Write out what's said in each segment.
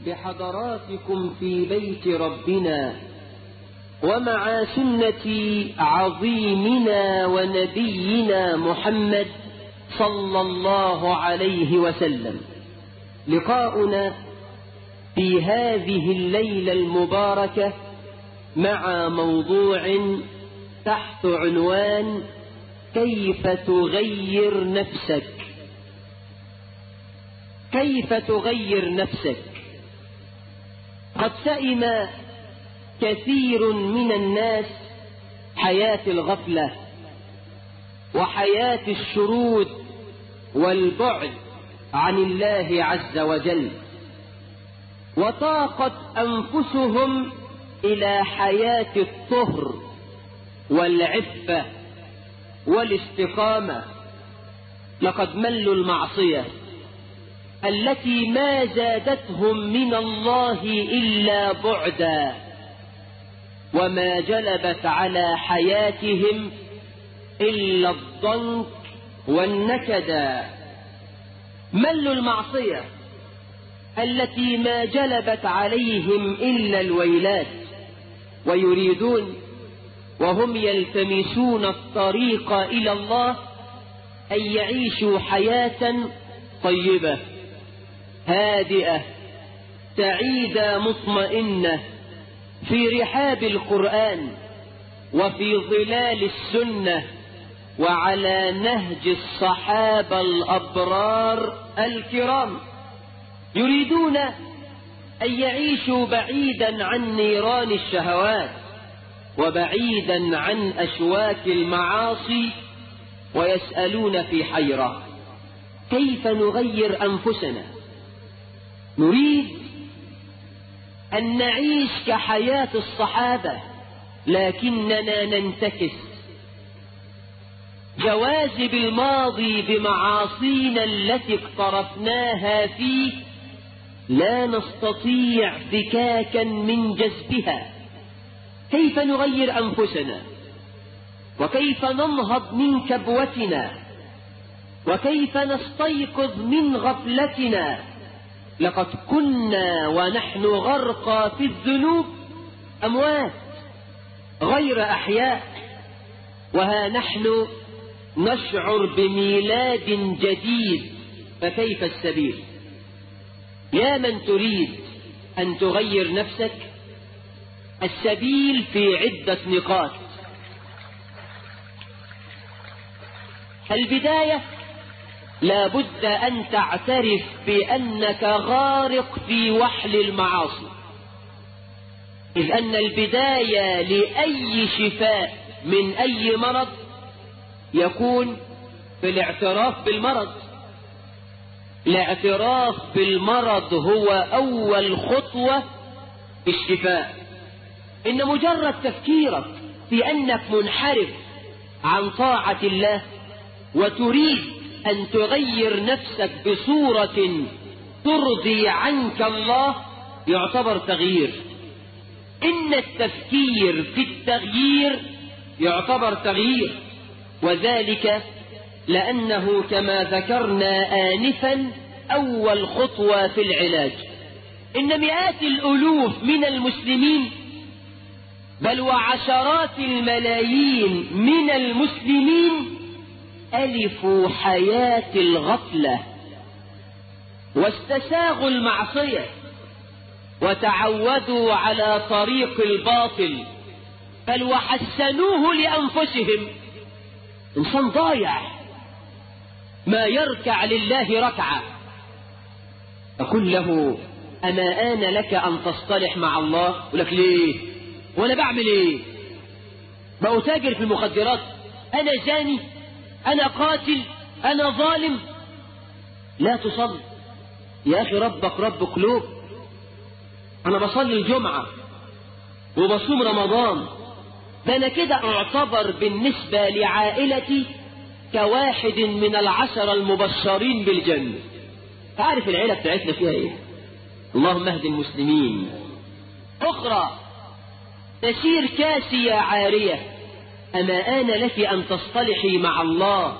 بحضراتكم في بيت ربنا ومع سنة عظيمنا ونبينا محمد صلى الله عليه وسلم لقاؤنا في هذه الليلة المباركة مع موضوع تحت عنوان كيف تغير نفسك كيف تغير نفسك قد سئم كثير من الناس حياة الغفلة وحياة الشرود والبعد عن الله عز وجل وطاقت أنفسهم إلى حياة الطهر والعفة والاستقامة لقد ملوا المعصية التي ما زادتهم من الله إلا بعدا وما جلبت على حياتهم إلا الضنك والنكدا ملوا المعصية التي ما جلبت عليهم إلا الويلات ويريدون وهم يلتمسون الطريق إلى الله أن يعيشوا حياة طيبة هادئة سعيدة مطمئنة في رحاب القرآن وفي ظلال السنة وعلى نهج الصحابة الأبرار الكرام يريدون أن يعيشوا بعيدا عن نيران الشهوات وبعيدا عن أشواك المعاصي ويسألون في حيرة كيف نغير أنفسنا نريد أن نعيش كحياة الصحابة لكننا ننتكس جوازب الماضي بمعاصينا التي اقترفناها فيه لا نستطيع فكاكا من جذبها كيف نغير أنفسنا وكيف ننهض من كبوتنا وكيف نستيقظ من غفلتنا لقد كنا ونحن غرقى في الذنوب أموات غير أحياء وها نحن نشعر بميلاد جديد فكيف السبيل يا من تريد أن تغير نفسك السبيل في عدة نقاط البداية لا بد أن تعترف بأنك غارق في وحل المعاصي إذ أن البداية لأي شفاء من أي مرض يكون في الاعتراف بالمرض الاعتراف بالمرض هو أول خطوة في الشفاء إن مجرد تفكيرك في أنك منحرف عن طاعة الله وتريد أن تغير نفسك بصورة ترضي عنك الله يعتبر تغيير إن التفكير في التغيير يعتبر تغيير وذلك لأنه كما ذكرنا آنفا أول خطوة في العلاج إن مئات الألوف من المسلمين بل وعشرات الملايين من المسلمين ألفوا حياة الغفلة واستساغوا المعصية وتعودوا على طريق الباطل بل وحسنوه لأنفسهم إنسان ضايع ما يركع لله ركعة أقول له أما آن لك أن تصطلح مع الله يقول لك ليه وأنا بعمل إيه بأتاجر في المخدرات أنا زاني أنا قاتل أنا ظالم لا تصلي يا أخي ربك رب قلوب أنا بصلي الجمعة وبصوم رمضان ده أنا كده أعتبر بالنسبة لعائلتي كواحد من العشر المبشرين بالجنة تعرف العيلة بتاعتنا فيها إيه اللهم اهد المسلمين أخرى تسير كاسية عارية أما آن لك أن تصطلحي مع الله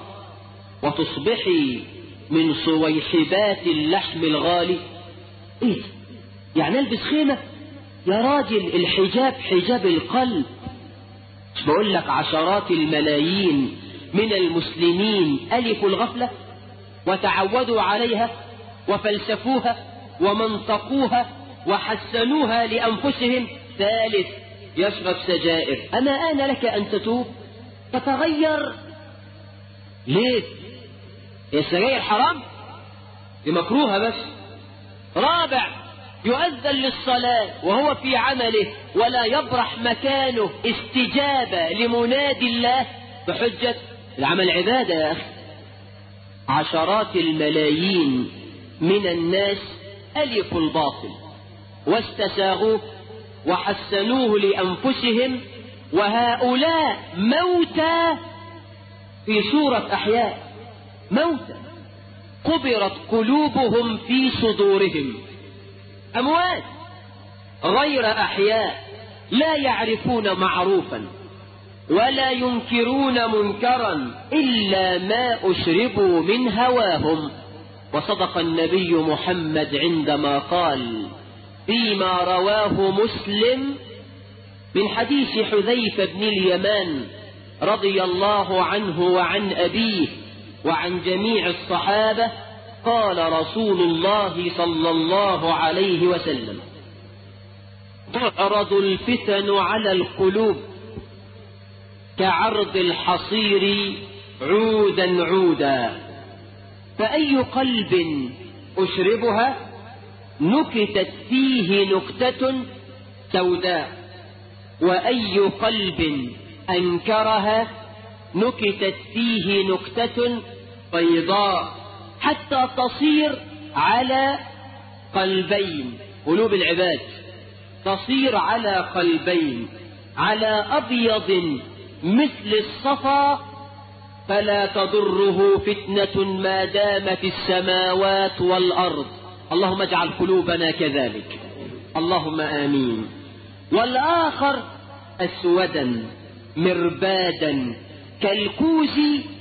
وتصبحي من صويحبات اللحم الغالي إيه يعني البس خيمة يا راجل الحجاب حجاب القلب مش بقول لك عشرات الملايين من المسلمين ألفوا الغفلة وتعودوا عليها وفلسفوها ومنطقوها وحسنوها لأنفسهم ثالث يشرب سجائر أما آن لك أن تتوب تتغير ليه السجائر حرام دي مكروهة بس رابع يؤذن للصلاة وهو في عمله ولا يبرح مكانه استجابة لمنادي الله بحجة العمل عبادة يا أخي عشرات الملايين من الناس ألفوا الباطل واستساغوه وحسنوه لأنفسهم وهؤلاء موتى في صورة أحياء موتى قبرت قلوبهم في صدورهم أموات غير أحياء لا يعرفون معروفا ولا ينكرون منكرا إلا ما أشربوا من هواهم وصدق النبي محمد عندما قال فيما رواه مسلم من حديث حذيفة بن اليمان رضي الله عنه وعن أبيه وعن جميع الصحابة قال رسول الله صلى الله عليه وسلم تعرض الفتن على القلوب كعرض الحصير عودا عودا فأي قلب أشربها نكتت فيه نكتة سوداء وأي قلب أنكرها نكتت فيه نكتة بيضاء حتى تصير على قلبين قلوب العباد تصير على قلبين على أبيض مثل الصفا فلا تضره فتنة ما دامت السماوات والأرض اللهم اجعل قلوبنا كذلك اللهم آمين والآخر أسودا مربادا كالكوز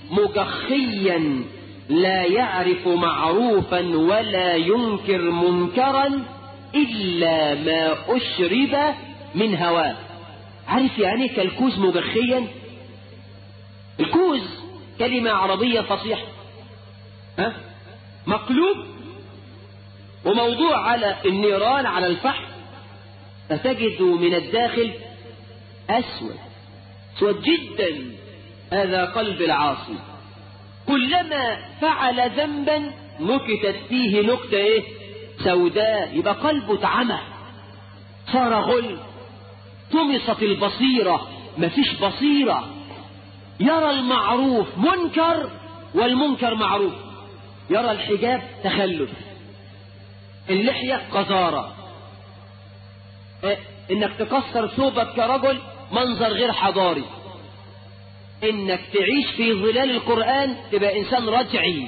مجخيا لا يعرف معروفا ولا ينكر منكرا إلا ما أشرب من هواه عارف يعني كالكوز مجخيا الكوز كلمة عربية فصيحة ها؟ مقلوب وموضوع على النيران على الفحم فتجد من الداخل أسود أسود جدا هذا قلب العاصي كلما فعل ذنبا نكتت فيه نكتة ايه سوداء يبقى قلبه اتعمى صار غل طمست البصيرة مفيش بصيرة يرى المعروف منكر والمنكر معروف يرى الحجاب تخلف اللحية قذارة إيه؟ انك تكسر ثوبك كرجل منظر غير حضاري انك تعيش في ظلال القرآن تبقى انسان رجعي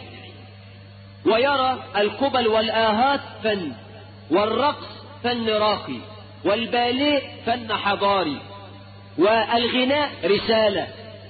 ويرى القبل والآهات فن والرقص فن راقي والباليه فن حضاري والغناء رسالة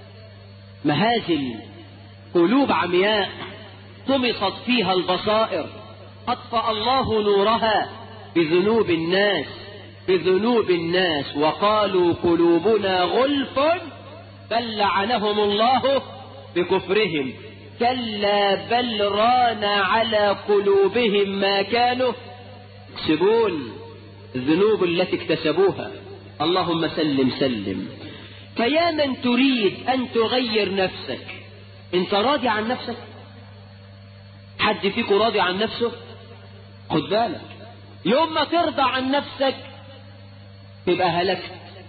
مهازل قلوب عمياء طمست فيها البصائر أطفأ الله نورها بذنوب الناس بذنوب الناس وقالوا قلوبنا غلف بل لعنهم الله بكفرهم كلا بل ران على قلوبهم ما كانوا يكسبون الذنوب التي اكتسبوها اللهم سلم سلم فيا من تريد أن تغير نفسك انت راضي عن نفسك حد فيكم راضي عن نفسه خد بالك يوم ما ترضى عن نفسك تبقى هلكت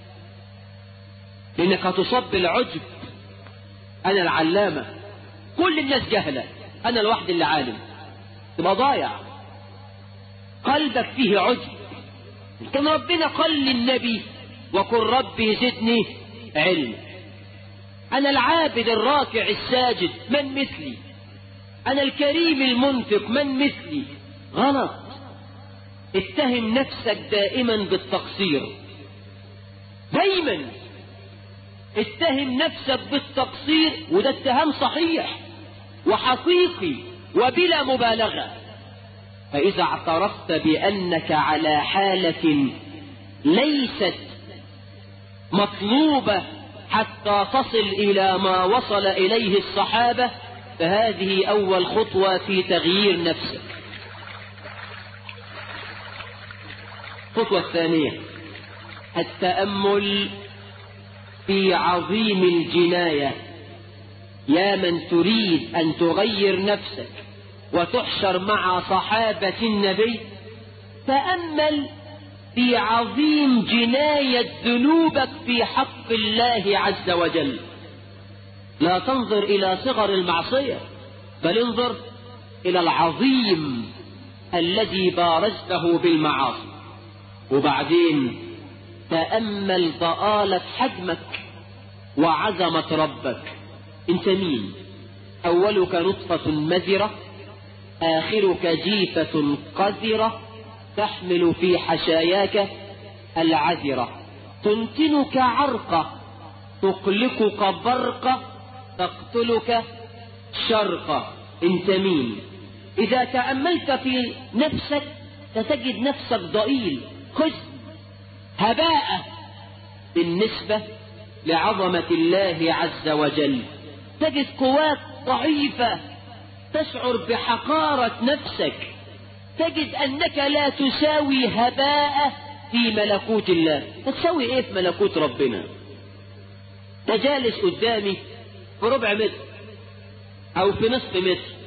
لانك هتصاب بالعجب انا العلامة كل الناس جهلة انا الواحد اللي عالم تبقى ضايع قلبك فيه عجب كان ربنا قال للنبي وقل ربي زدني علم انا العابد الراكع الساجد من مثلي انا الكريم المنفق من مثلي غلط اتهم نفسك دائما بالتقصير دايما اتهم نفسك بالتقصير وده اتهام صحيح وحقيقي وبلا مبالغة فإذا اعترفت بأنك على حالة ليست مطلوبة حتى تصل إلى ما وصل إليه الصحابة فهذه أول خطوة في تغيير نفسك الخطوة الثانية التأمل في عظيم الجناية يا من تريد أن تغير نفسك وتحشر مع صحابة النبي تأمل في عظيم جناية ذنوبك في حق الله عز وجل لا تنظر إلى صغر المعصية بل انظر إلى العظيم الذي بارزته بالمعاصي وبعدين تأمل ضآلة حجمك وعظمة ربك انت مين أولك نطفة مذرة آخرك جيفة قذرة تحمل في حشاياك العذرة تنتنك عرقة تقلقك برقة تقتلك شرقة انت مين إذا تأملت في نفسك ستجد نفسك ضئيل خزن هباء بالنسبة لعظمة الله عز وجل تجد قواك ضعيفة تشعر بحقارة نفسك تجد أنك لا تساوي هباء في ملكوت الله تساوي إيه في ملكوت ربنا تجالس قدامي في ربع متر أو في نصف متر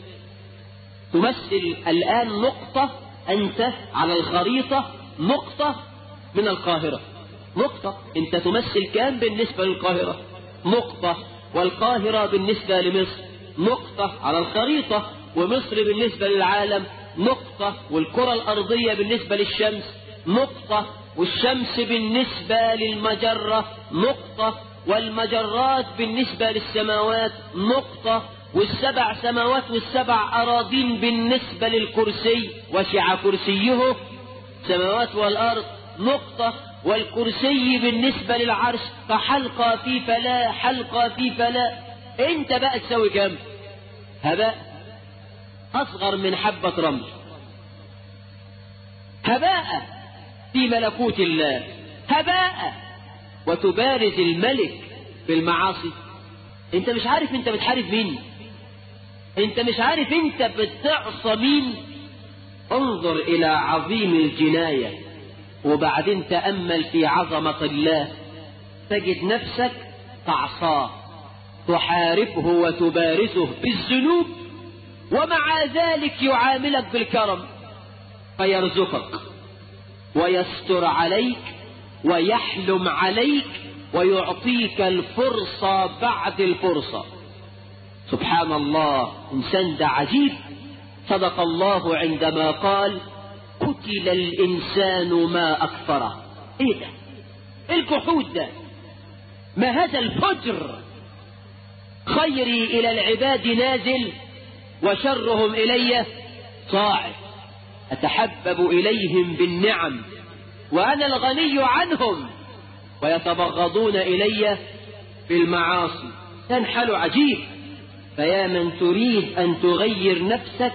تمثل الآن نقطة أنت على الخريطة نقطة من القاهرة نقطة أنت تمثل كام بالنسبة للقاهرة نقطة والقاهرة بالنسبة لمصر نقطة على الخريطة ومصر بالنسبة للعالم نقطة والكرة الأرضية بالنسبة للشمس نقطة والشمس بالنسبة للمجرة نقطة والمجرات بالنسبة للسماوات نقطة والسبع سماوات والسبع أراضين بالنسبة للكرسي وسع كرسيه السماوات والأرض نقطة والكرسي بالنسبة للعرش فحلقة في فلا حلقة في فلا انت بقى تسوي كم هباء أصغر من حبة رمل هباء في ملكوت الله هباء وتبارز الملك بالمعاصي انت مش عارف انت بتحارب مين انت مش عارف انت بتعصى مين انظر الى عظيم الجناية وبعدين تأمل في عظمة الله تجد نفسك تعصاه تحاربه وتبارزه بالذنوب ومع ذلك يعاملك بالكرم فيرزقك ويستر عليك ويحلم عليك ويعطيك الفرصة بعد الفرصة سبحان الله إنسان ده عجيب صدق الله عندما قال قتل الإنسان ما أكفره إيه ده الكحود ده ما هذا الفجر خيري إلى العباد نازل وشرهم إلي صاعد أتحبب إليهم بالنعم وأنا الغني عنهم ويتبغضون إلي بالمعاصي تنحل عجيب فيا من تريد أن تغير نفسك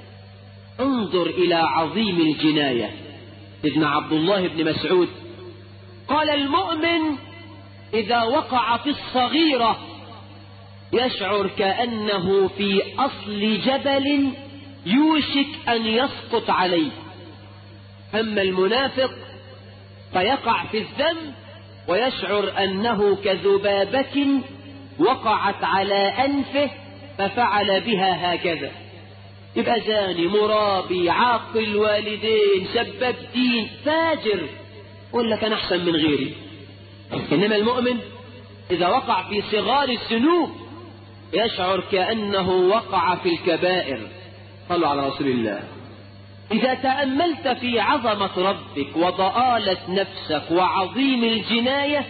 انظر إلى عظيم الجناية ابن عبد الله بن مسعود قال المؤمن إذا وقع في الصغيرة يشعر كأنه في أصل جبل يوشك أن يسقط عليه أما المنافق فيقع في الذنب ويشعر أنه كذبابة وقعت على أنفه ففعل بها هكذا يبقى زاني مرابي عاقل والدين سبب دين فاجر يقول لك أنا أحسن من غيري إنما المؤمن إذا وقع في صغار الذنوب يشعر كأنه وقع في الكبائر صلوا على رسول الله إذا تأملت في عظمة ربك وضآلة نفسك وعظيم الجناية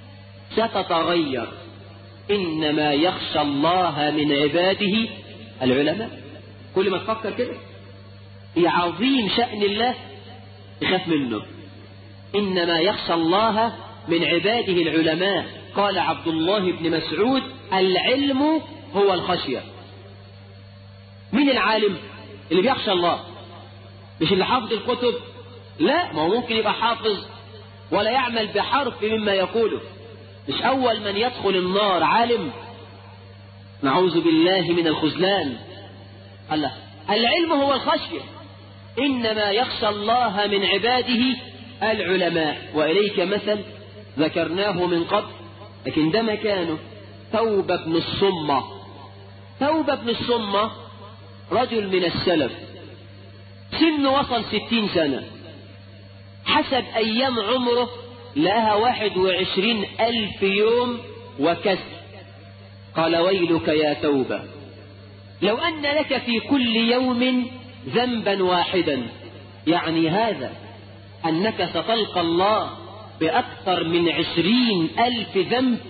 ستتغير إنما يخشى الله من عباده العلماء كل ما تفكر كده في عظيم شأن الله تخاف منه إنما يخشى الله من عباده العلماء قال عبد الله بن مسعود العلم هو الخشية من العالم اللي بيخشى الله مش اللي حافظ الكتب لا ما هو ممكن يبقى حافظ ولا يعمل بحرف مما يقوله مش أول من يدخل النار عالم نعوذ بالله من الخذلان الله العلم هو الخشية إنما يخشى الله من عباده العلماء وإليك مثل ذكرناه من قبل لكن ده مكانه توبة بن الصمة توبة بن الصمة رجل من السلف سن وصل ستين سنة حسب أيام عمره لها واحد وعشرين ألف يوم وكسر قال ويلك يا توبة لو أن لك في كل يوم ذنبا واحدا يعني هذا أنك ستلقى الله بأكثر من عشرين ألف ذنب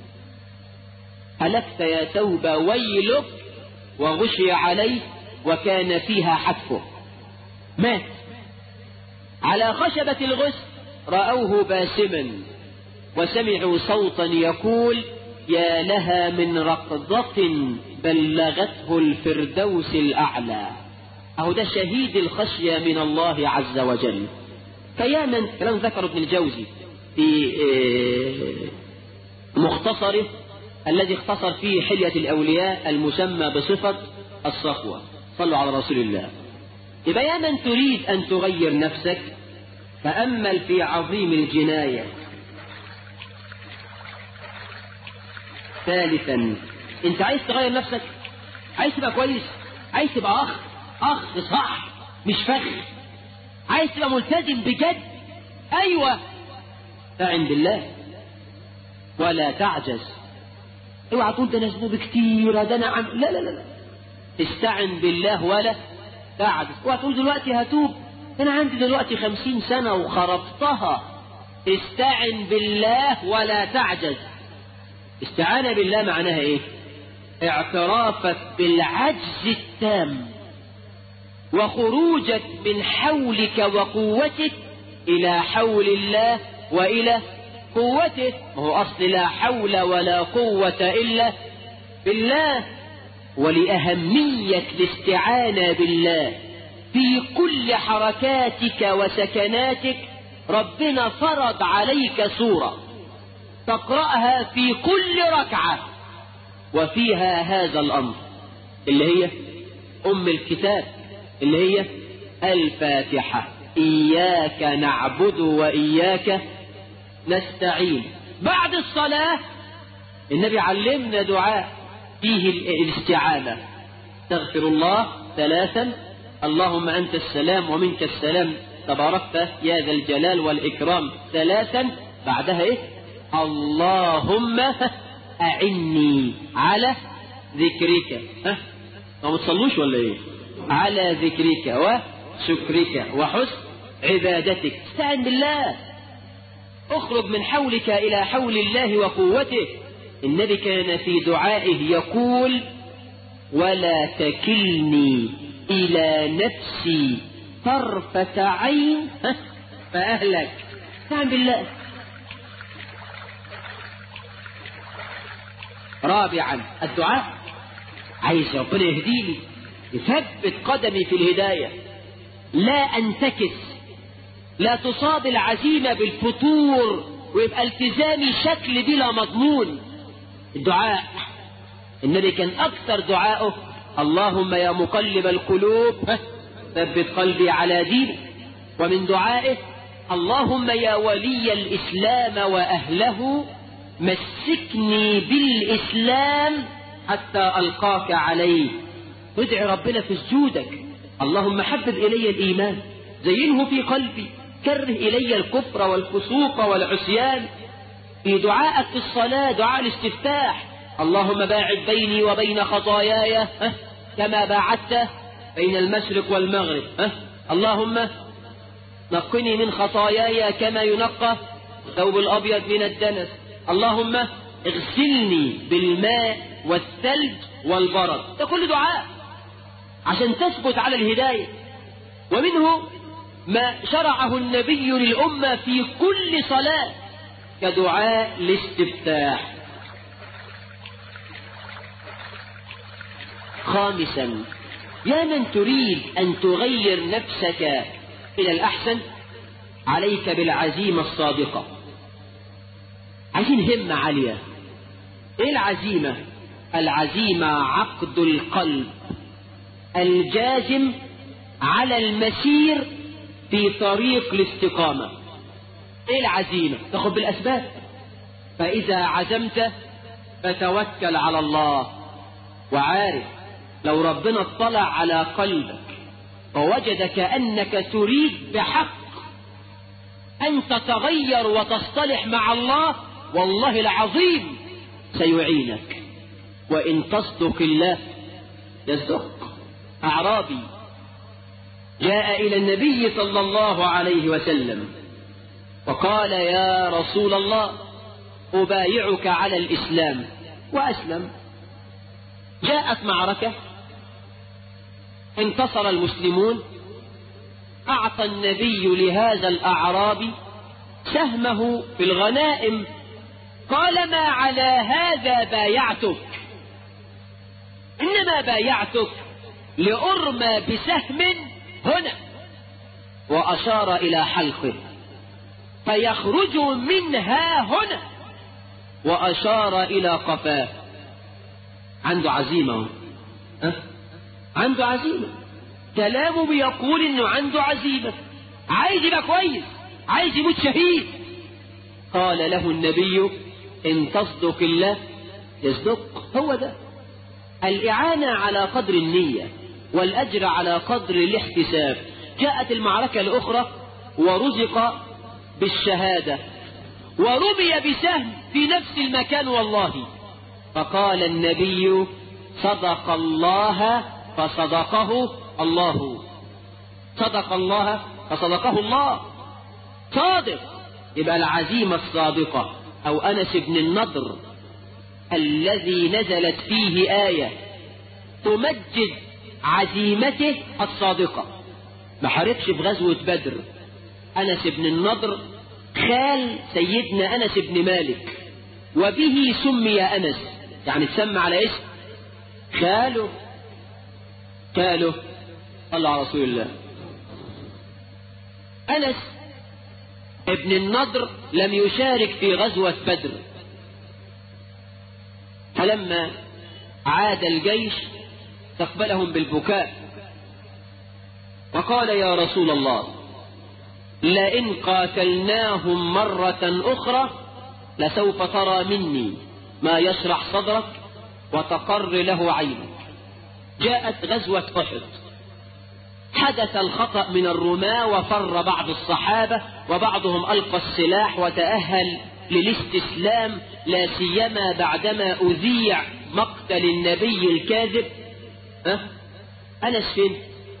هلكت يا توبة ويلك وغشي عليه وكان فيها حتفه مات على خشبة الغسل رأوه باسما وسمعوا صوتا يقول يا لها من رقضة بلغته الفردوس الأعلى أهو ده شهيد الخشية من الله عز وجل فيا من كلام ذكر ابن الجوزي في مختصره الذي اختصر فيه حلية الأولياء المسمى بصفة الصفوة صلوا على رسول الله يبقى يا من تريد أن تغير نفسك تأمل في عظيم الجناية ثالثا انت عايز تغير نفسك عايز تبقى كويس عايز تبقى اخ اخ صح مش فخر عايز تبقى ملتزم بجد ايوه استعن بالله ولا تعجز اوعى تقول ده انا ذنوب كتير ده انا عم لا لا لا لا استعن بالله ولا تعجز اوعى تقول دلوقتي هتوب انا عندي دلوقتي خمسين سنة وخربتها استعن بالله ولا تعجز استعانة بالله معناها ايه اعترافك بالعجز التام وخروجك من حولك وقوتك الى حول الله والى قوته وهو اصل لا حول ولا قوة الا بالله ولأهمية الاستعانة بالله في كل حركاتك وسكناتك ربنا فرض عليك سورة تقرأها في كل ركعة وفيها هذا الأمر اللي هي أم الكتاب اللي هي الفاتحة إياك نعبد وإياك نستعين بعد الصلاة النبي علمنا دعاء فيه الاستعانة تغفر الله ثلاثا اللهم أنت السلام ومنك السلام تباركت يا ذا الجلال والإكرام ثلاثا بعدها إيه اللهم أعني على ذكرك ها ما بتصلوش ولا إيه على ذكرك وشكرك وحسن عبادتك استعن بالله اخرج من حولك إلى حول الله وقوته النبي كان في دعائه يقول ولا تكلني إلى نفسي طرفة عين فأهلك استعن بالله رابعا الدعاء عايز ربنا يهديني يثبت قدمي في الهداية لا أنتكس لا تصاب العزيمة بالفتور ويبقى التزامي شكل بلا مضمون الدعاء النبي كان أكثر دعائه اللهم يا مقلب القلوب ثبت قلبي على دينك ومن دعائه اللهم يا ولي الإسلام وأهله مسكني بالإسلام حتى ألقاك عليه ادعي ربنا في سجودك اللهم حبب إلي الإيمان زينه في قلبي كره إلي الكفر والفسوق والعصيان في دعائك في الصلاة دعاء الاستفتاح اللهم باعد بيني وبين خطاياي كما باعدت بين المشرق والمغرب اللهم نقني من خطاياي كما ينقى الثوب الأبيض من الدنس اللهم اغسلني بالماء والثلج والبرد ده كل دعاء عشان تثبت على الهداية ومنه ما شرعه النبي للأمة في كل صلاة كدعاء الاستفتاح خامسا يا من تريد أن تغير نفسك إلى الأحسن عليك بالعزيمة الصادقة عايزين همة عالية إيه العزيمة العزيمة عقد القلب الجازم على المسير في طريق الاستقامة ايه العزيمة تاخد بالاسباب فاذا عزمت فتوكل على الله وعارف لو ربنا اطلع على قلبك ووجدك انك تريد بحق ان تتغير وتصطلح مع الله والله العظيم سيعينك وان تصدق الله يصدق اعرابي جاء الى النبي صلى الله عليه وسلم وقال يا رسول الله أبايعك على الإسلام وأسلم جاءت معركة انتصر المسلمون أعطى النبي لهذا الأعرابي سهمه في الغنائم قال ما على هذا بايعتك إنما بايعتك لأرمى بسهم هنا وأشار إلى حلقه فيخرج منها هنا وأشار إلى قفاه عنده عزيمة أه؟ عنده عزيمة كلامه بيقول انه عنده عزيمة عايز يبقى كويس عايز يموت شهيد قال له النبي ان تصدق الله يصدق هو ده الإعانة على قدر النية والأجر على قدر الاحتساب جاءت المعركة الأخرى ورزق بالشهادة ورمي بسهم في نفس المكان والله فقال النبي صدق الله فصدقه الله صدق الله فصدقه الله صادق يبقى العزيمة الصادقة أو أنس بن النضر الذي نزلت فيه آية تمجد عزيمته الصادقة ما حاربش في غزوة بدر أنس بن النضر خال سيدنا أنس بن مالك وبه سمي أنس يعني تسمى على اسم خاله خاله صلى على رسول الله أنس ابن النضر لم يشارك في غزوة بدر فلما عاد الجيش استقبلهم بالبكاء وقال يا رسول الله لئن قاتلناهم مرة أخرى لسوف ترى مني ما يشرح صدرك وتقر له عينك جاءت غزوة أحد حدث الخطأ من الرماة وفر بعض الصحابة وبعضهم ألقى السلاح وتأهل للاستسلام لا سيما بعدما أذيع مقتل النبي الكاذب أه؟ أنس فين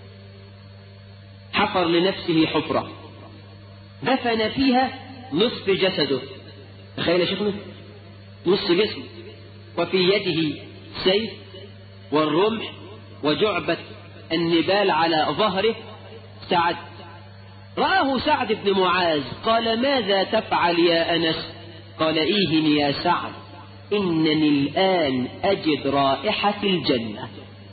حفر لنفسه حفرة دفن فيها نصف جسده تخيل يا شيخنا نصف جسمه وفي يده سيف والرمح وجعبة النبال على ظهره سعد رآه سعد بن معاذ قال ماذا تفعل يا أنس قال إيهن يا سعد إنني الآن أجد رائحة الجنة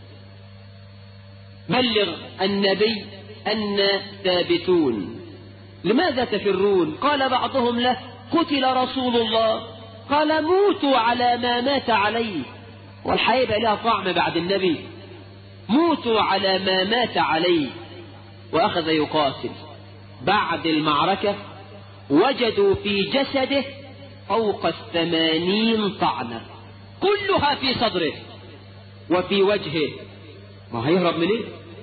بلغ النبي أن ثابتون لماذا تفرون قال بعضهم له قتل رسول الله قال موتوا على ما مات عليه والحياة يبقى لها طعم بعد النبي موتوا على ما مات عليه وأخذ يقاتل بعد المعركة وجدوا في جسده فوق الثمانين طعنة كلها في صدره وفي وجهه ما هيهرب منين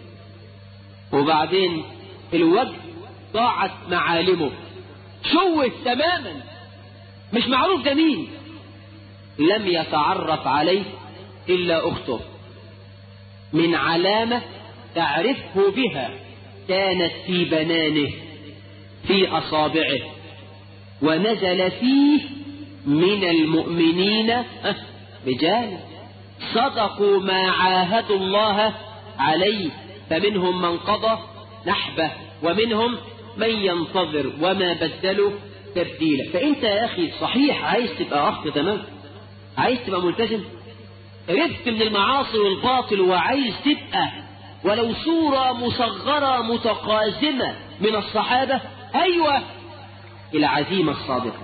وبعدين الوجه ضاعت معالمه شوه تماما مش معروف ده مين لم يتعرف عليه إلا أخته من علامة تعرفه بها كانت في بنانه في أصابعه ونزل فيه من المؤمنين رجال صدقوا ما عاهدوا الله عليه فمنهم من قضى نحبه ومنهم من ينتظر وما بدلوا تبديلا فانت يا اخي صحيح عايز تبقى اخ تمام عايز تبقى ملتزم ربت من المعاصي والباطل وعايز تبقى ولو صورة مصغرة متقازمة من الصحابة أيوة العزيمة الصادقة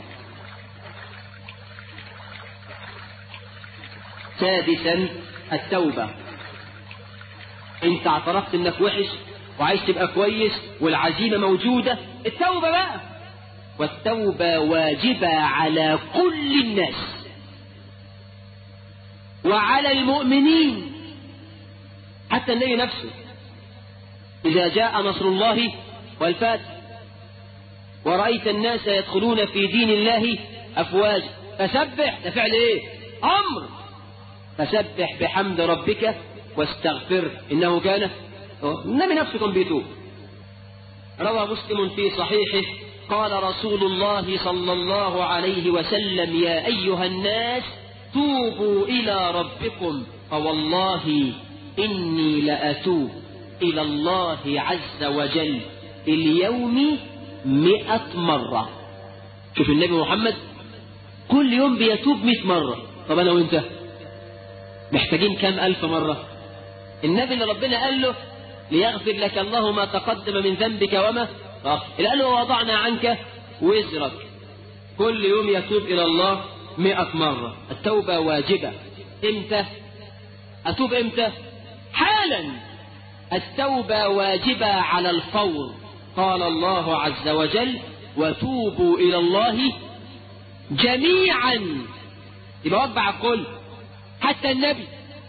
سادسا التوبة انت اعترفت انك وحش وعايز تبقى كويس والعزيمة موجودة التوبة بقى والتوبة واجبة على كل الناس وعلى المؤمنين حتى النبي نفسه إذا جاء نصر الله والفتح ورأيت الناس يدخلون في دين الله أفواج فسبح ده فعل إيه أمر فسبح بحمد ربك واستغفر إنه كان النبي نفسه كان بيتوب روى مسلم في صحيحه قال رسول الله صلى الله عليه وسلم يا أيها الناس توبوا إلى ربكم فوالله إني لأتوب إلى الله عز وجل في اليوم مئة مرة شوف النبي محمد كل يوم بيتوب مئة مرة طب أنا وإنت محتاجين كم ألف مرة النبي اللي ربنا قال له ليغفر لك الله ما تقدم من ذنبك وما اللي قال له ووضعنا عنك وزرك كل يوم يتوب إلى الله مئة مرة التوبة واجبة امتى أتوب امتى حالا التوبة واجبة على الفور قال الله عز وجل وتوبوا إلى الله جميعا يبقى وضع الكل حتى النبي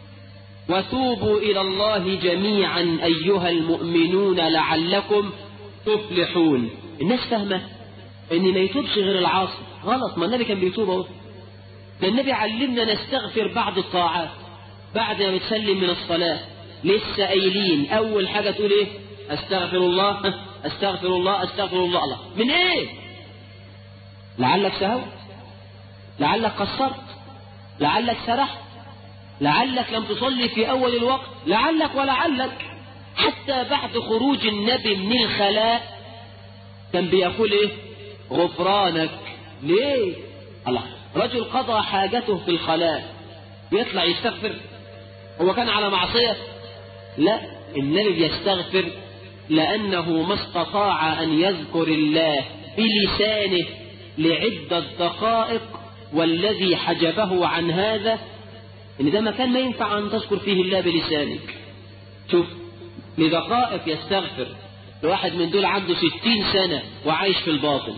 وتوبوا إلى الله جميعا أيها المؤمنون لعلكم تفلحون الناس فاهمة ان ما يتوبش غير العاصي غلط ما النبي كان بيتوب اهو ده النبي علمنا نستغفر بعد الطاعات بعد ما بتسلم من الصلاة لسه قايلين اول حاجة تقول ايه استغفر الله استغفر الله استغفر الله الله من ايه لعلك سهوت لعلك قصرت لعلك سرحت لعلك لم تصلي في اول الوقت لعلك ولعلك حتى بعد خروج النبي من الخلاء كان بيقول ايه غفرانك ليه الله رجل قضى حاجته في الخلاء بيطلع يستغفر هو كان على معصية لا النبي بيستغفر لأنه ما استطاع أن يذكر الله بلسانه لعدة دقائق والذي حجبه عن هذا إن ده مكان ما ينفع أن تذكر فيه الله بلسانك شوف لدقائق يستغفر الواحد من دول عنده ستين سنة وعايش في الباطل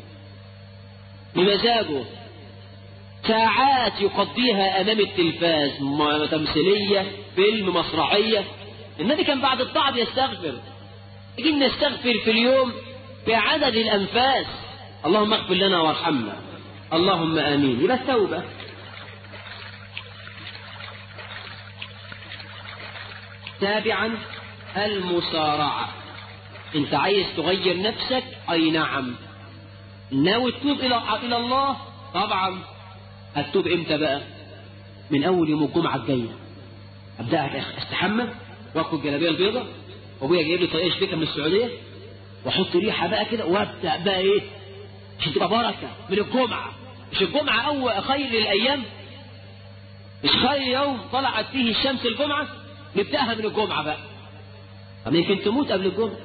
بمزاجه ساعات يقضيها أمام التلفاز تمثيلية فيلم مسرحية النبي كان بعد الطاعة يستغفر يجي نستغفر في اليوم بعدد الأنفاس اللهم اغفر لنا وارحمنا اللهم آمين يبقى التوبة تابعا المسارعة انت عايز تغير نفسك اي نعم ناوي تتوب الى الى الله طبعا هتتوب امتى بقى من اول يوم الجمعه الجايه ابدا استحمى واخد الجلابيه البيضاء وابويا جايب لي طريقه شبيكه من السعوديه واحط ريحه بقى كده وابدا بقى ايه عشان تبقى بركه من الجمعه مش الجمعه اول خير الايام مش خير يوم طلعت فيه الشمس الجمعه نبداها من الجمعه بقى طب يمكن تموت قبل الجمعه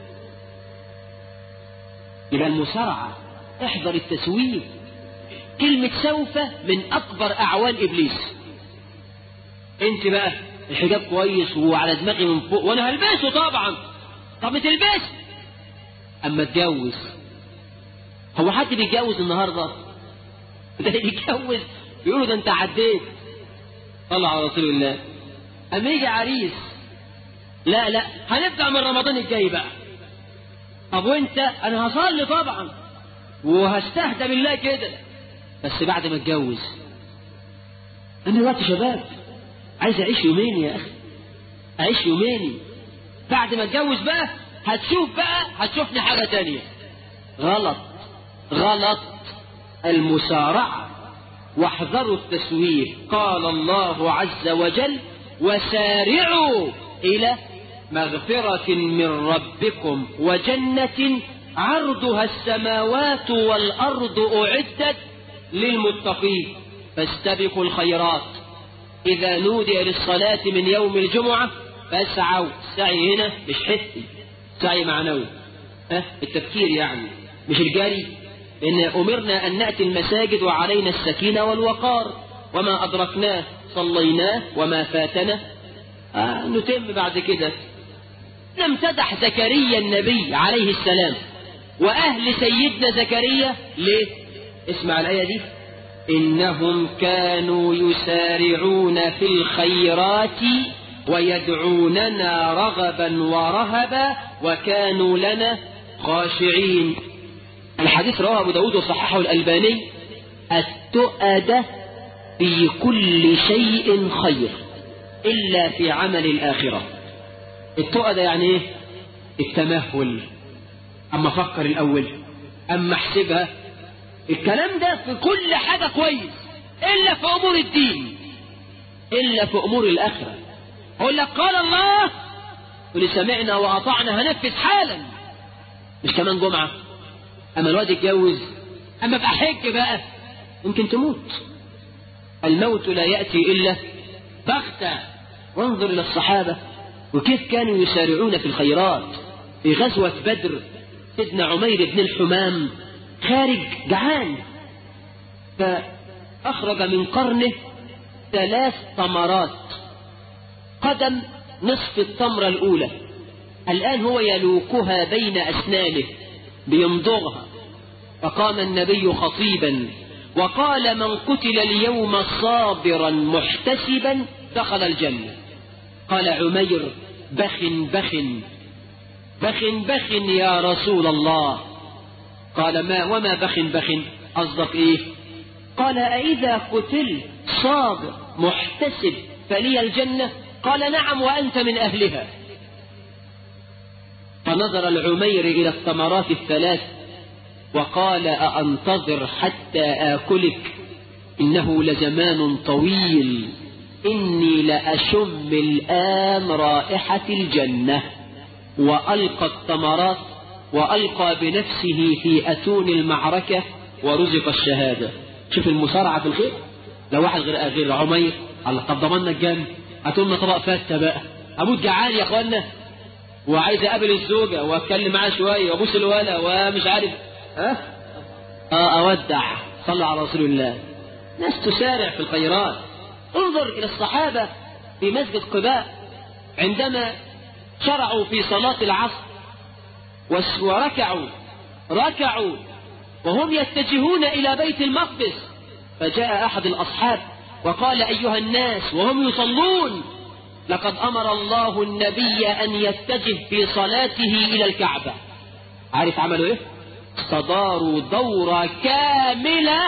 يبقى المسارعه احذر التسويف كلمة سوف من أكبر أعوان إبليس أنت بقى الحجاب كويس وعلى دماغي من فوق وأنا هلبسه طبعا طب تلبس أما اتجوز هو حد بيتجوز النهاردة ده بيتجوز بيقولوا ده أنت عديت صلى على رسول الله أما يجي عريس لا لا هنبدأ من رمضان الجاي بقى طب وانت انا هصلي طبعا وهستهدى بالله كده بس بعد ما اتجوز انا دلوقتي شباب عايز اعيش يومين يا اخي اعيش يومين بعد ما اتجوز بقى هتشوف بقى هتشوفني حاجه تانية غلط غلط المسارعه واحذروا التسويف قال الله عز وجل وسارعوا الى مغفره من ربكم وجنه عرضها السماوات والارض اعدت للمتقين فاستبقوا الخيرات إذا نودي للصلاة من يوم الجمعة فاسعوا السعي هنا مش حسي سعي معنوي ها التفكير يعني مش الجري إن أمرنا أن نأتي المساجد وعلينا السكينة والوقار وما أدركناه صليناه وما فاتنا آه نتم بعد كده نمتدح زكريا النبي عليه السلام وأهل سيدنا زكريا ليه اسمع الآية دي إنهم كانوا يسارعون في الخيرات ويدعوننا رغبا ورهبا وكانوا لنا خاشعين الحديث رواه أبو داود وصححه الألباني التؤدة في كل شيء خير إلا في عمل الآخرة التؤدة يعني إيه التمهل أما فكر الأول أما احسبها الكلام ده في كل حاجة كويس إلا في أمور الدين إلا في أمور الآخرة أقول لك قال الله قل سمعنا وأطعنا هنفذ حالا مش كمان جمعة أما الواد يتجوز أما بقى حج بقى ممكن تموت الموت لا يأتي إلا بغتة وانظر إلى الصحابة وكيف كانوا يسارعون في الخيرات في غزوة بدر سيدنا عمير بن الحمام خارج جعان فأخرج من قرنه ثلاث تمرات قدم نصف التمرة الأولى الآن هو يلوكها بين أسنانه بيمضغها فقام النبي خطيبا وقال من قتل اليوم صابرا محتسبا دخل الجنة قال عمير بخ بخ بخ بخ يا رسول الله قال ما وما بخ بخ قصدك ايه قال أإذا قتل صابر محتسب فلي الجنة قال نعم وأنت من أهلها فنظر العمير إلى الثمرات الثلاث وقال أأنتظر حتى آكلك إنه لزمان طويل إني لأشم الآن رائحة الجنة وألقى الثمرات وألقى بنفسه في أتون المعركة ورزق الشهادة شوف المسارعة في الخير لو واحد غير غير عمير الله طب ضمنا الجنة هاتوا طبق فتة بقى أموت جعان يا أخوانا وعايز أقابل الزوجة وأتكلم معاها شوية وأبوس الولا ومش عارف ها أه أودع صلى على رسول الله ناس تسارع في الخيرات انظر إلى الصحابة في مسجد قباء عندما شرعوا في صلاة العصر وركعوا ركعوا وهم يتجهون إلى بيت المقدس فجاء أحد الأصحاب وقال أيها الناس وهم يصلون لقد أمر الله النبي أن يتجه في صلاته إلى الكعبة عارف عملوا إيه استداروا دورة كاملة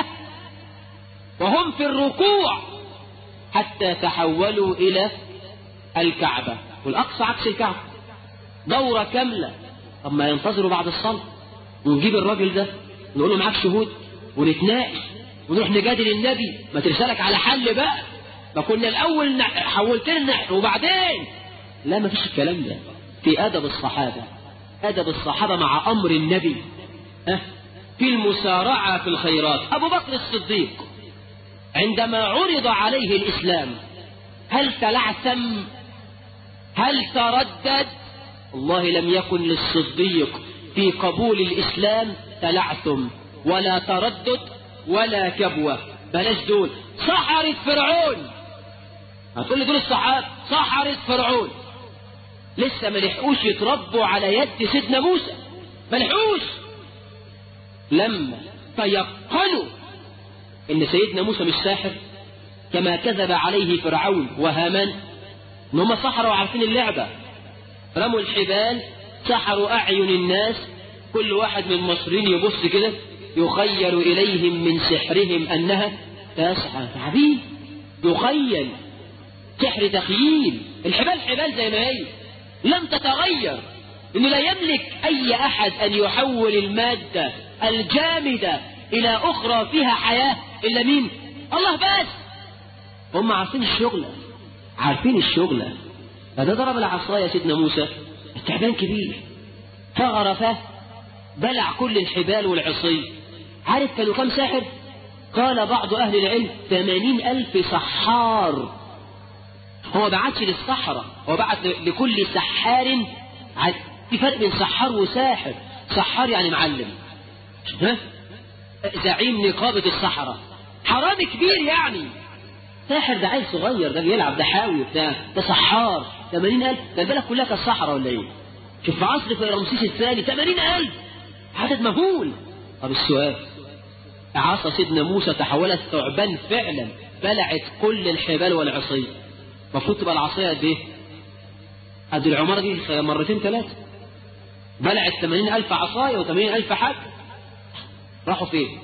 وهم في الركوع حتى تحولوا إلى الكعبة والأقصى عكس الكعبة دورة كاملة طب ما ينتظروا بعد الصلاة ونجيب الراجل ده نقول له معاك شهود ونتناقش ونروح نجادل النبي ما ترسلك على حل بقى ما كنا الأول حولت لنا وبعدين لا ما فيش الكلام ده في أدب الصحابة أدب الصحابة مع أمر النبي ها في المسارعة في الخيرات أبو بكر الصديق عندما عرض عليه الإسلام هل تلعثم هل تردد والله لم يكن للصديق في قبول الإسلام تلعثم ولا تردد ولا كبوة بلاش دول سحرت فرعون هتقول لي دول الصحابة سحرت فرعون لسه ما لحقوش يتربوا على يد سيدنا موسى ما لحقوش لما تيقنوا ان سيدنا موسى مش ساحر كما كذب عليه فرعون وهامان ان هم سحروا وعارفين اللعبة رموا الحبال سحروا اعين الناس كل واحد من المصريين يبص كده يخيل اليهم من سحرهم انها تسعى تعبين يخيل سحر تخييل الحبال حبال زي ما هي لم تتغير انه لا يملك اي احد ان يحول المادة الجامدة الى اخرى فيها حياة الا مين الله بس هم عارفين الشغلة عارفين الشغلة فده ضرب العصاية سيدنا موسى التعبان كبير فغرفه بلع كل الحبال والعصي عارف كانوا كم ساحر قال بعض أهل العلم ثمانين ألف سحار هو ما بعتش للصحراء هو بعت لكل سحار عد... في فرق بين سحار وساحر سحار يعني معلم ها زعيم نقابة الصحراء حرامي كبير يعني ساحر ده عيل صغير ده بيلعب ده حاوي وبتاع ده سحار 80000 ده البلد كلها كانت صحراء ولا ايه؟ شوف في عصر في رمسيس الثاني 80000 عدد مهول طب السؤال عصا سيدنا موسى تحولت ثعبان فعلا بلعت كل الحبال والعصي المفروض تبقى العصايه قد ايه؟ قد العماره دي مرتين ثلاثه بلعت 80000 عصايه و80000 حد راحوا فين؟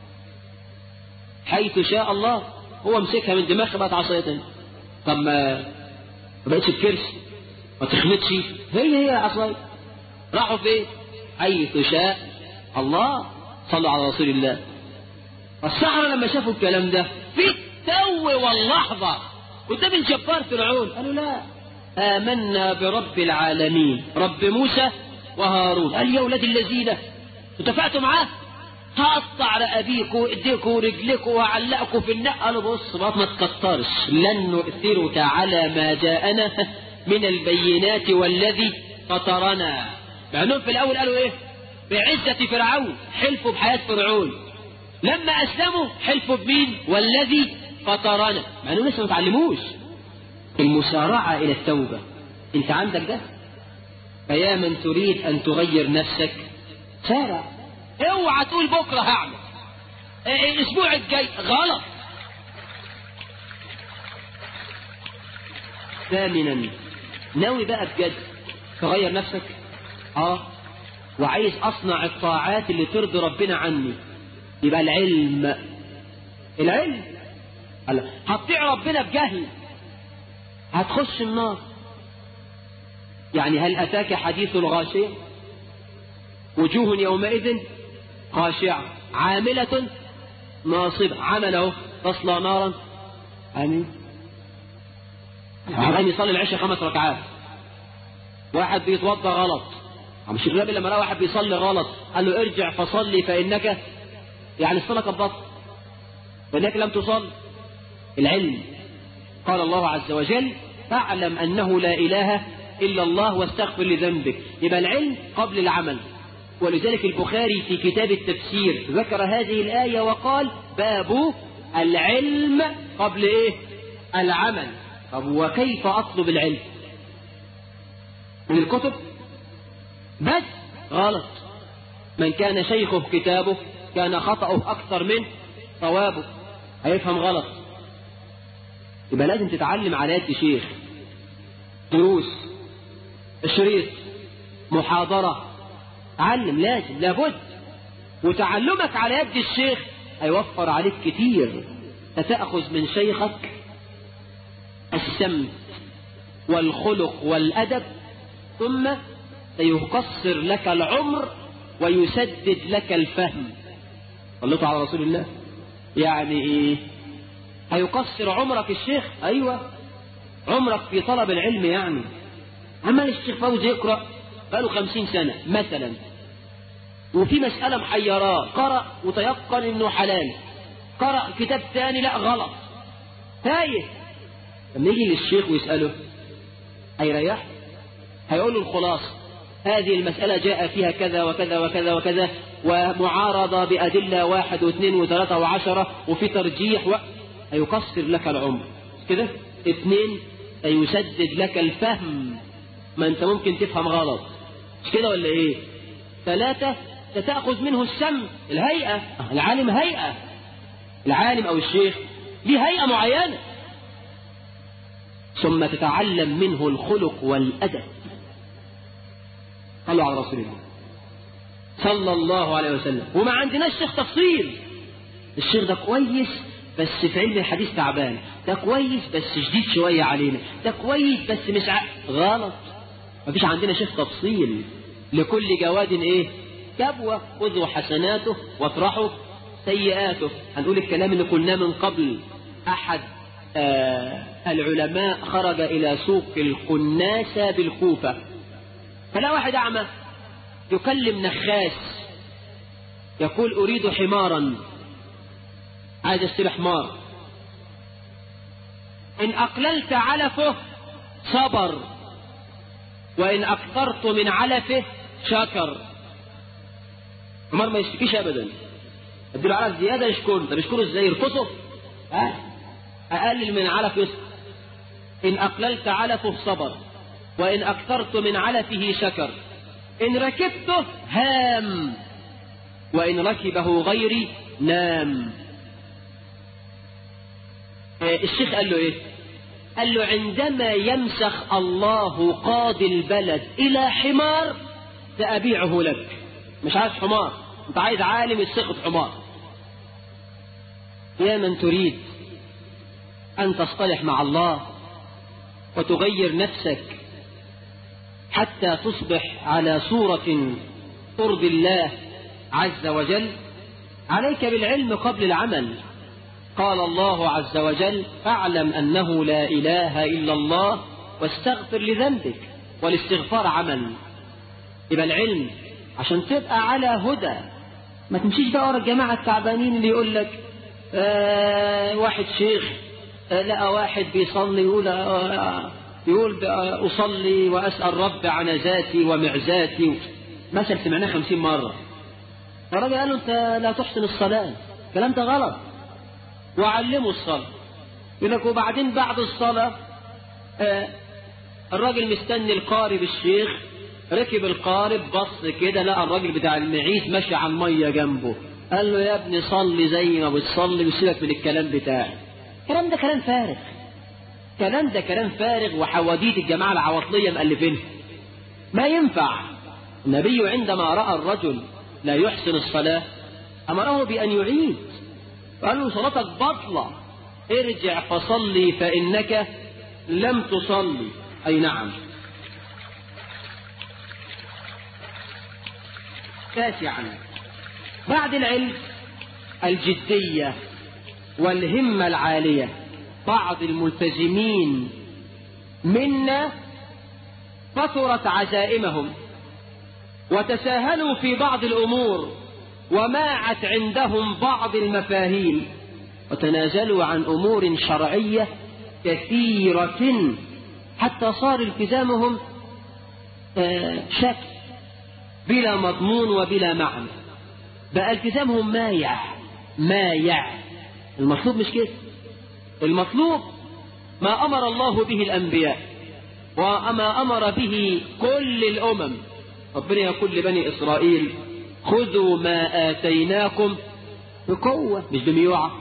حيث شاء الله هو مسكها من دماغها بقت عصايه تاني طب ما ما بقتش بكرسي ما تخمتش هي هي العصايه راحوا فين؟ حيث شاء الله صلوا على رسول الله السحرة لما شافوا الكلام ده في التو واللحظة قدام الجبار فرعون قالوا لا آمنا برب العالمين رب موسى وهارون قال يا ولاد الذين اتفقتوا معاه هقطع رقابيكوا ايديكوا ورجليكوا وهعلقكوا في النق قالوا بص بقى ما تكترش لن نؤثرك على ما جاءنا من البينات والذي فطرنا مع انهم في الاول قالوا ايه بعزة فرعون حلفوا بحياة فرعون لما اسلموا حلفوا بمين والذي فطرنا مع انهم لسه ما اتعلموش المسارعة الى التوبة انت عندك ده فيا من تريد ان تغير نفسك سارع اوعى تقول بكرة هعمل إيه الاسبوع الجاي غلط ثامنا ناوي بقى بجد تغير نفسك اه وعايز اصنع الطاعات اللي ترضي ربنا عني يبقى العلم العلم هلا هتطيع ربنا بجهل هتخش النار يعني هل اتاك حديث الغاشيه وجوه يومئذ خاشعه عامله ناصبه عمله تصلى نارا امين واحد يصلي العشاء خمس ركعات واحد بيتوضا غلط مش النبي لما لقى واحد بيصلي غلط قال له ارجع فصلي فانك يعني الصلاه كانت بطل فانك لم تصل العلم قال الله عز وجل فاعلم انه لا اله الا الله واستغفر لذنبك يبقى العلم قبل العمل ولذلك البخاري في كتاب التفسير ذكر هذه الايه وقال باب العلم قبل ايه العمل طب وكيف اطلب العلم من الكتب بس غلط من كان شيخه كتابه كان خطأه أكثر من صوابه هيفهم غلط يبقى لازم تتعلم على يد شيخ دروس شريط محاضرة علم لازم لابد وتعلمك على يد الشيخ هيوفر عليك كتير ستأخذ من شيخك السمت والخلق والأدب ثم سيقصر لك العمر ويسدد لك الفهم صليتوا على رسول الله يعني ايه هيقصر عمرك الشيخ ايوه عمرك في طلب العلم يعني عمال الشيخ فوزي يقرا بقاله خمسين سنه مثلا وفي مسألة محيراه قرأ وتيقن انه حلال قرأ كتاب ثاني لا غلط تايه لما يجي للشيخ ويسأله هيريح هيقول له الخلاصة هذه المسألة جاء فيها كذا وكذا وكذا وكذا ومعارضة بأدلة واحد واثنين وثلاثة وعشرة وفي ترجيح و... هيقصر لك العمر كده اثنين سيسدد لك الفهم ما انت ممكن تفهم غلط مش كده ولا ايه ثلاثة ستأخذ منه السم الهيئة العالم هيئة العالم أو الشيخ ليه هيئة معينة ثم تتعلم منه الخلق والأدب صلوا على رسول الله صلى الله عليه وسلم وما عندناش شيخ تفصيل الشيخ ده كويس بس في علم الحديث تعبان ده كويس بس شديد شوية علينا ده كويس بس مش ع... غلط مفيش عندنا شيخ تفصيل لكل جواد ايه كبوة خذوا حسناته واطرحوا سيئاته هنقول الكلام اللي قلناه من قبل أحد آه العلماء خرج إلى سوق القناسة بالكوفة فلا واحد أعمى يكلم نخاس يقول أريد حمارا عايز اشتري حمار إن أقللت علفه صبر وإن أكثرت من علفه شكر عمر ما يشتكيش أبدا اديله علف زيادة يشكره طب يشكره ازاي يرقصه ها أقلل من علف يسكت إن أقللت علفه صبر وإن أكثرت من علفه شكر إن ركبته هام وإن ركبه غيري نام الشيخ قال له إيه قال له عندما يمسخ الله قاضي البلد إلى حمار سأبيعه لك مش عايز حمار انت عايز عالم يسخط حمار يا من تريد أن تصطلح مع الله وتغير نفسك حتى تصبح على صورة ترضي الله عز وجل عليك بالعلم قبل العمل قال الله عز وجل فاعلم أنه لا إله إلا الله واستغفر لذنبك والاستغفار عمل يبقى العلم عشان تبقى على هدى ما تمشيش بقى ورا الجماعة التعبانين اللي يقول لك آه واحد شيخ آه لقى واحد بيصلي يقول آه يقول أصلي وأسأل رب عن ذاتي ومعزاتي مثل سمعناه خمسين مرة الراجل قال له أنت لا تحسن الصلاة الكلام ده غلط وعلموا الصلاة يقول لك وبعدين بعد الصلاة آه الراجل مستني القارب الشيخ ركب القارب بص كده لقى الراجل بتاع المعيز ماشي على المية جنبه قال له يا ابني صلي زي ما بتصلي وسيبك من الكلام بتاعي الكلام ده كلام فارغ الكلام ده كلام فارغ وحواديت الجماعة العواطلية مألفينها ما ينفع النبي عندما رأى الرجل لا يحسن الصلاة أمره بأن يعيد قال له صلاتك بطلة ارجع فصلي فإنك لم تصلي أي نعم تاسعا بعد العلم الجدية والهمة العالية بعض الملتزمين منا كثرت عزائمهم وتساهلوا في بعض الأمور وماعت عندهم بعض المفاهيم وتنازلوا عن أمور شرعية كثيرة حتى صار التزامهم شك بلا مضمون وبلا معنى بقى التزامهم مايع مايع المطلوب مش كده المطلوب ما أمر الله به الأنبياء وما أمر به كل الأمم ربنا يقول لبني إسرائيل خذوا ما آتيناكم بقوة مش بميوعة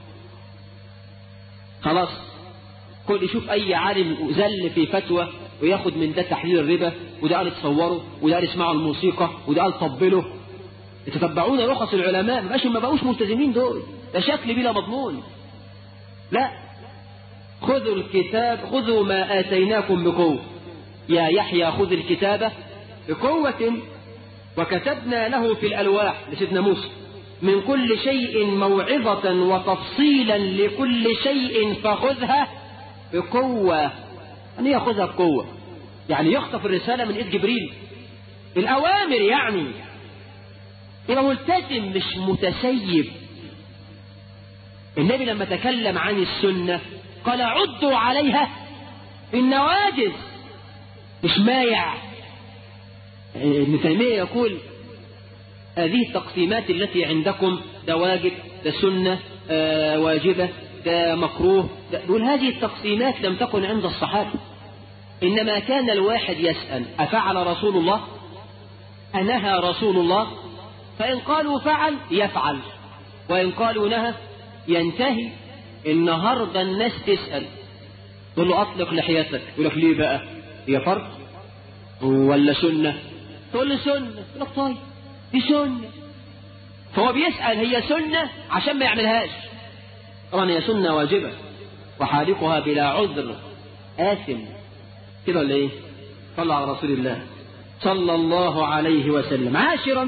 خلاص كل يشوف أي عالم زل في فتوى وياخد من ده تحليل الربا وده قال تصوره وده قال اسمعوا الموسيقى وده قال طبله يتتبعون رخص العلماء ما بقاش ما بقوش ملتزمين دول ده شكل بلا مضمون لا خذوا الكتاب خذوا ما آتيناكم بقوة يا يحيى خذ الكتاب بقوة وكتبنا له في الألواح لسيدنا موسى من كل شيء موعظة وتفصيلا لكل شيء فخذها بقوة أن يأخذها بقوة يعني يخطف الرسالة من إيد جبريل الأوامر يعني يبقى ملتزم مش متسيب النبي لما تكلم عن السنة قال عدوا عليها النواجز مش مايع ابن تيمية يقول هذه التقسيمات التي عندكم ده واجب ده سنة آه واجبة ده مكروه ده يقول هذه التقسيمات لم تكن عند الصحابة إنما كان الواحد يسأل أفعل رسول الله أنهى رسول الله فإن قالوا فعل يفعل وإن قالوا نهى ينتهي النهاردة الناس تسأل تقول له أطلق لحيتك يقول لك ليه بقى هي فرض ولا سنة تقول له سنة يقول لك طيب دي سنة فهو بيسأل هي سنة عشان ما يعملهاش طبعا هي سنة واجبة وحالقها بلا عذر آثم كده ولا ايه صلى على رسول الله صلى الله عليه وسلم عاشرا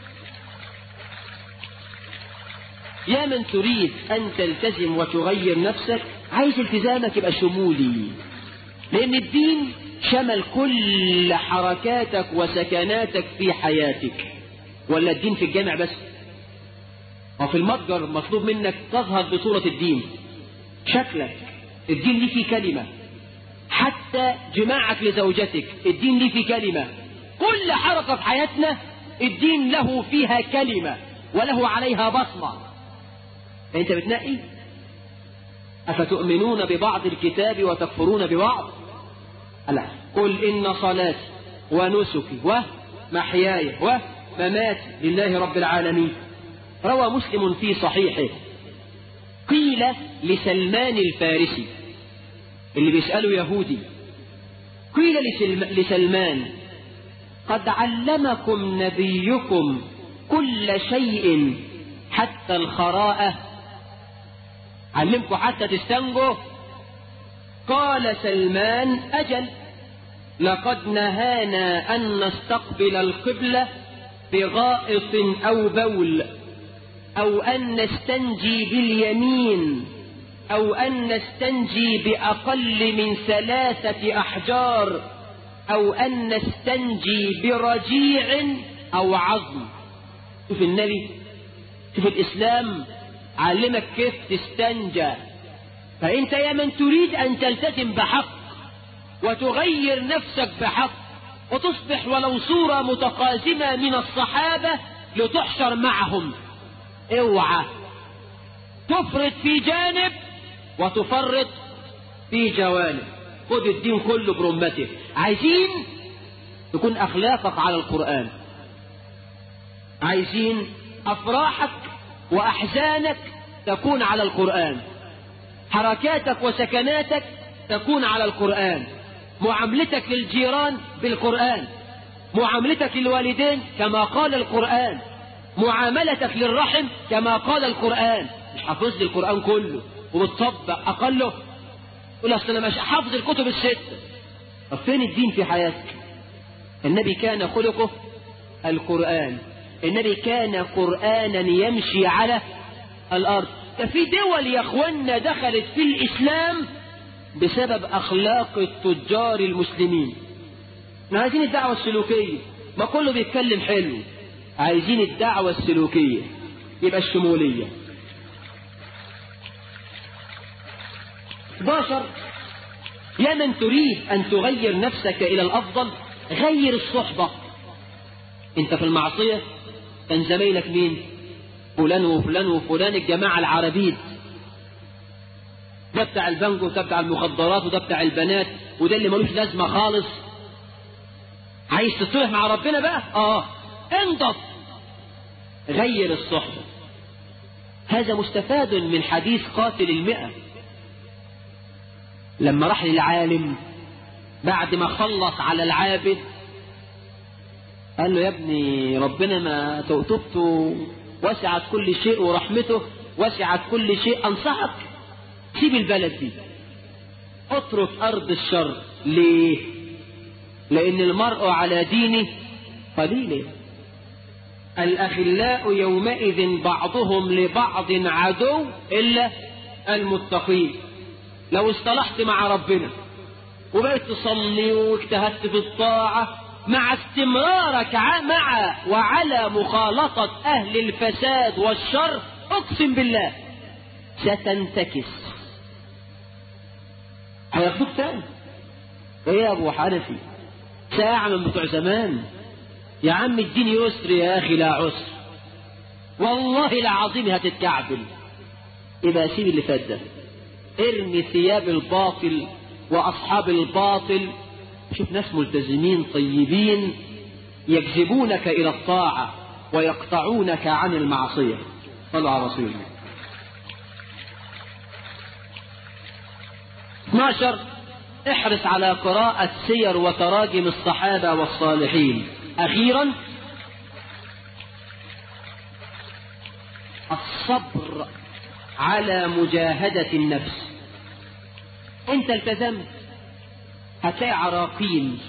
يا من تريد أن تلتزم وتغير نفسك عايز التزامك يبقى شمولي لأن الدين شمل كل حركاتك وسكناتك في حياتك ولا الدين في الجامع بس وفي المتجر مطلوب منك تظهر بصورة الدين شكلك الدين ليه فيه كلمة حتى جماعك لزوجتك الدين ليه فيه كلمة كل حركة في حياتنا الدين له فيها كلمة وله عليها بصمة انت بتنقي أفتؤمنون ببعض الكتاب وتكفرون ببعض لا قل إن صلاتي ونسكي ومحياي ومماتي لله رب العالمين روى مسلم في صحيحه قيل لسلمان الفارسي اللي بيسأله يهودي قيل لسلمان قد علمكم نبيكم كل شيء حتى الخراءة علمكم حتى تستنجوا قال سلمان أجل لقد نهانا أن نستقبل القبلة بغائط أو بول أو أن نستنجي باليمين أو أن نستنجي بأقل من ثلاثة أحجار أو أن نستنجي برجيع أو عظم شوف النبي شوف الإسلام علمك كيف تستنجى فأنت يا من تريد أن تلتزم بحق وتغير نفسك بحق وتصبح ولو صورة متقاسمة من الصحابة لتحشر معهم اوعى تفرط في جانب وتفرط في جوانب خد الدين كله برمته عايزين تكون اخلاقك على القرآن عايزين افراحك واحزانك تكون على القرآن حركاتك وسكناتك تكون على القرآن معاملتك للجيران بالقرآن معاملتك للوالدين كما قال القرآن معاملتك للرحم كما قال القرآن مش حافظ لي القرآن كله وبتطبق أقله يقول أصل أنا مش حافظ الكتب الستة طب فين الدين في حياتك النبي كان خلقه القرآن النبي كان قرآنا يمشي على الأرض ده في دول يا اخوانا دخلت في الإسلام بسبب أخلاق التجار المسلمين احنا عايزين الدعوة السلوكية ما كله بيتكلم حلو عايزين الدعوة السلوكية يبقى الشمولية 11 يا من تريد أن تغير نفسك إلى الأفضل غير الصحبة أنت في المعصية كان زميلك مين فلان وفلان وفلان الجماعة العربيد ده بتاع البنك وده بتاع المخدرات وده بتاع البنات وده اللي ملوش لازمة خالص عايز تصلح مع ربنا بقى اه انضف غير الصحبة هذا مستفاد من حديث قاتل المئة لما راح للعالم بعد ما خلص على العابد قال له يا ابني ربنا ما توتبته وسعت كل شيء ورحمته وسعت كل شيء أنصحك سيب البلد دي اترك أرض الشر ليه لأن المرء على دينه قليل الأخلاء يومئذ بعضهم لبعض عدو إلا المتقين لو اصطلحت مع ربنا وبقيت تصلي واجتهدت في الطاعة مع استمرارك مع وعلى مخالطة أهل الفساد والشر أقسم بالله ستنتكس هياخدوك تاني ايه يا ابو حنفي ساعة من بتوع زمان يا عم الدين يسر يا اخي لا عسر والله العظيم هتتكعبل يبقى سيب اللي فات ده ارمي ثياب الباطل واصحاب الباطل شوف ناس ملتزمين طيبين يجذبونك الى الطاعة ويقطعونك عن المعصية صلوا على رسول الله 12 احرص على قراءة سير وتراجم الصحابة والصالحين أخيرا الصبر على مجاهدة النفس انت التزمت هتلاقي عراقيل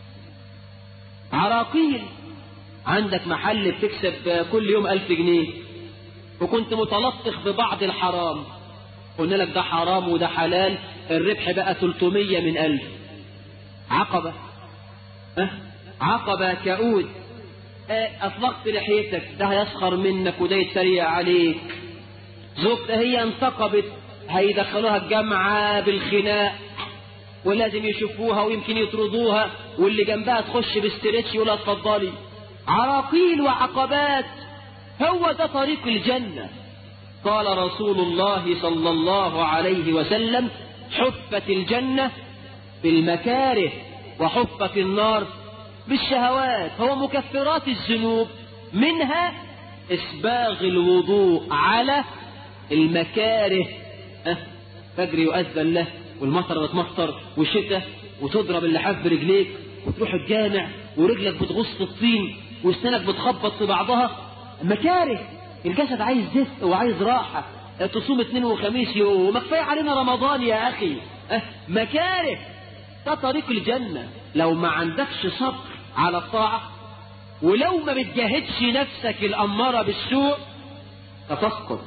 عراقيل عندك محل بتكسب كل يوم ألف جنيه وكنت متلطخ ببعض الحرام قلنا لك ده حرام وده حلال الربح بقى 300 من ألف عقبة أه؟ عقبة كؤود أه أطلقت لحيتك ده هيسخر منك وده يتريق عليك زوجته هي انتقبت هيدخلوها الجامعة بالخناق ولازم يشوفوها ويمكن يطردوها واللي جنبها تخش باستريتش يقول اتفضلي عراقيل وعقبات هو ده طريق الجنة قال رسول الله صلى الله عليه وسلم حفت الجنة بالمكاره وحفت النار بالشهوات هو مكفرات الذنوب منها إسباغ الوضوء على المكاره أه فجر يؤذن له والمطر بتمطر والشتاء وتضرب اللحاف برجليك وتروح الجامع ورجلك بتغص في الطين واسنانك بتخبط في بعضها مكاره الجسد عايز دفء وعايز راحة تصوم اثنين وخميس يوم ما كفايه علينا رمضان يا أخي أه مكاره ده طريق الجنة لو ما عندكش صبر على الطاعة ولو ما بتجاهدش نفسك الأمارة بالسوء فتسقط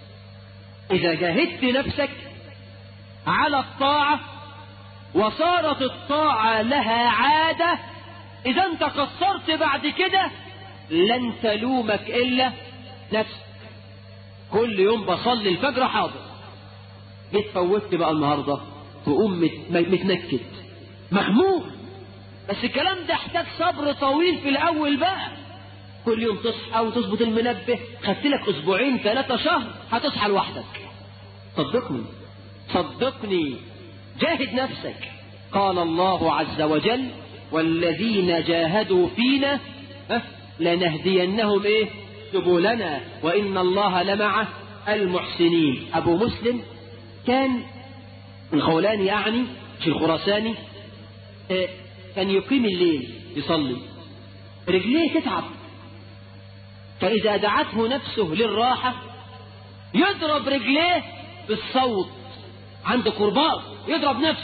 إذا جاهدت نفسك على الطاعة وصارت الطاعة لها عادة إذا أنت قصرت بعد كده لن تلومك إلا نفسك كل يوم بصلي الفجر حاضر جيت فوتت بقى النهاردة تقوم متنكد مخموم بس الكلام ده احتاج صبر طويل في الأول بقى كل يوم تصحى وتظبط المنبه خدت لك أسبوعين ثلاثة شهر هتصحى لوحدك صدقني صدقني جاهد نفسك قال الله عز وجل والذين جاهدوا فينا لنهدينهم ايه سبلنا وإن الله لمع المحسنين أبو مسلم كان الخولاني يعني مش الخراساني كان يقيم الليل يصلي رجليه تتعب فإذا دعته نفسه للراحة يضرب رجليه بالصوت عند قربان يضرب نفسه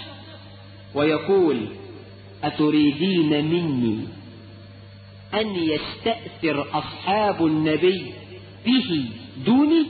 ويقول أتريدين مني أن يستأثر أصحاب النبي به دوني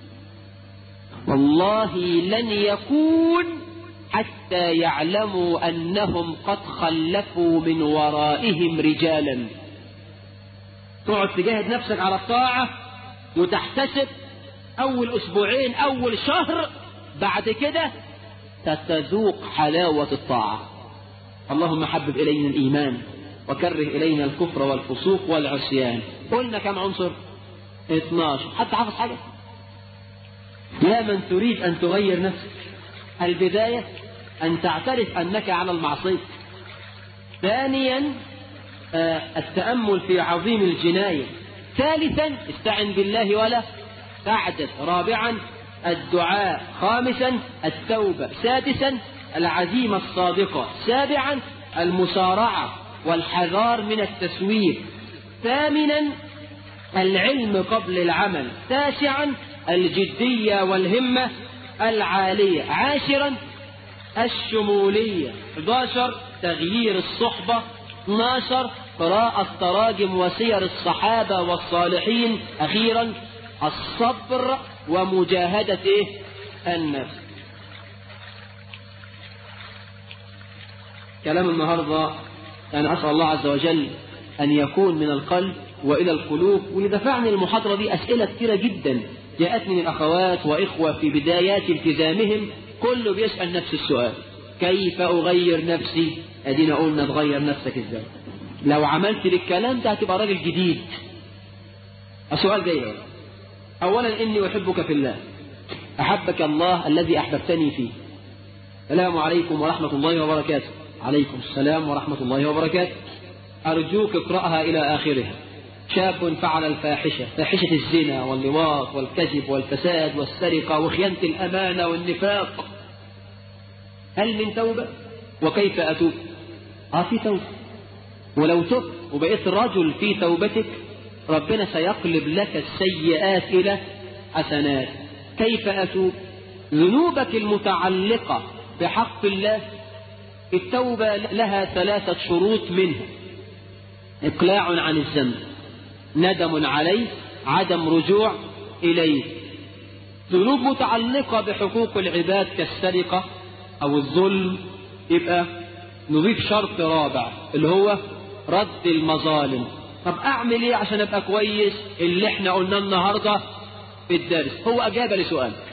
والله لن يكون حتى يعلموا أنهم قد خلفوا من ورائهم رجالا تقعد تجاهد نفسك على الطاعة وتحتسب أول أسبوعين أول شهر بعد كده ستذوق حلاوة الطاعة اللهم حبب إلينا الإيمان وكره إلينا الكفر والفسوق والعصيان قلنا كم عنصر 12 حتى حافظ حاجة يا من تريد أن تغير نفسك البداية أن تعترف أنك على المعصية ثانيا التأمل في عظيم الجناية ثالثا استعن بالله ولا تعجز رابعا الدعاء خامسا التوبة سادسا العزيمة الصادقة سابعا المسارعة والحذار من التسويف ثامنا العلم قبل العمل تاسعا الجدية والهمة العالية عاشرا الشمولية 11 تغيير الصحبة 12 قراءة تراجم وسير الصحابة والصالحين أخيرا الصبر ومجاهدة إيه؟ النفس كلام النهاردة أنا أسأل الله عز وجل أن يكون من القلب وإلى القلوب ولدفعني المحاضرة دي أسئلة كثيرة جدا جاءتني من أخوات وإخوة في بدايات التزامهم كله بيسأل نفس السؤال كيف أغير نفسي أدينا قلنا تغير نفسك إزاي لو عملت بالكلام ده هتبقى راجل جديد السؤال جاي أولا إني أحبك في الله أحبك الله الذي أحببتني فيه السلام عليكم ورحمة الله وبركاته عليكم السلام ورحمة الله وبركاته أرجوك اقرأها إلى آخرها شاب فعل الفاحشة فاحشة الزنا واللواط والكذب والفساد والسرقة وخيانة الأمانة والنفاق هل من توبة وكيف أتوب آه في توبة ولو تبت وبقيت رجل في توبتك ربنا سيقلب لك السيئات إلى حسنات كيف أتوب ذنوبك المتعلقة بحق الله التوبة لها ثلاثة شروط منها إقلاع عن الذنب ندم عليه عدم رجوع إليه ذنوب متعلقة بحقوق العباد كالسرقة أو الظلم يبقى نضيف شرط رابع اللي هو رد المظالم طب أعمل إيه عشان أبقى كويس اللي إحنا قلنا النهاردة في الدرس هو أجاب لسؤال